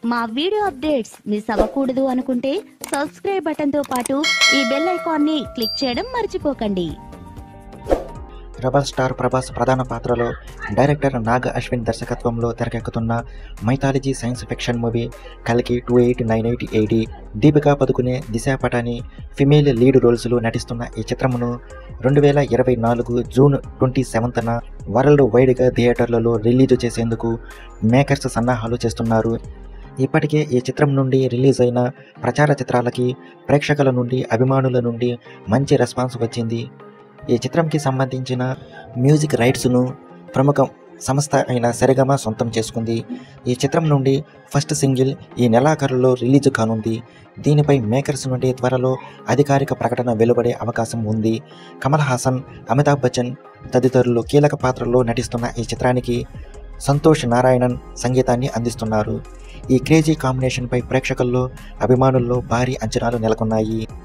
మా video updates miss అవ్వకూడదు అనుకుంటే సబ్స్క్రైబ్ బటన్తో పాటు ఈ బెల్ ఐకాన్ని క్లిక్ చేయడం మర్చిపోకండి రెబల్ స్టార్ ప్రభాస్ ప్రధాన పాత్రలో డైరెక్టర్ నాగ అశ్విన్ దర్శకత్వంలో తెరకెక్కుతున్న మైథాలజీ సైన్స్ ఫిక్షన్ మూవీ కల్కి two eight nine eight eighty Deepika Padukone Disha Patani female lead రోల్స్లో నటిస్తున్న ఈ చిత్రమును రెండు వేల ఇరవై నాలుగు జూన్ ట్వంటీ సెవెంత్న వరల్డ్ వైడ్గా థియేటర్లలో రిలీజ్ చేసేందుకు మేకర్స్ సన్నాహాలు చేస్తున్నారు ఇప్పటికే ఈ చిత్రం నుండి రిలీజ్ అయిన ప్రచార చిత్రాలకి ప్రేక్షకుల నుండి అభిమానుల నుండి మంచి రెస్పాన్స్ వచ్చింది ఈ చిత్రంకి సంబంధించిన మ్యూజిక్ రైట్స్ను ప్రముఖ సంస్థ అయిన సరిగమ సొంతం చేసుకుంది ఈ చిత్రం నుండి ఫస్ట్ సింగిల్ ఈ నెలాఖరులో రిలీజ్ కానుంది దీనిపై మేకర్స్ నుండి త్వరలో అధికారిక ప్రకటన వెలువడే అవకాశం ఉంది కమల్ హాసన్ అమితాబ్ బచ్చన్ తదితరులు కీలక పాత్రల్లో నటిస్తున్న ఈ చిత్రానికి సంతోష్ నారాయణన్ సంగీతాన్ని అందిస్తున్నారు ఈ క్రేజీ కాంబినేషన్పై ప్రేక్షకుల్లో అభిమానుల్లో భారీ అంచనాలు నెలకొన్నాయి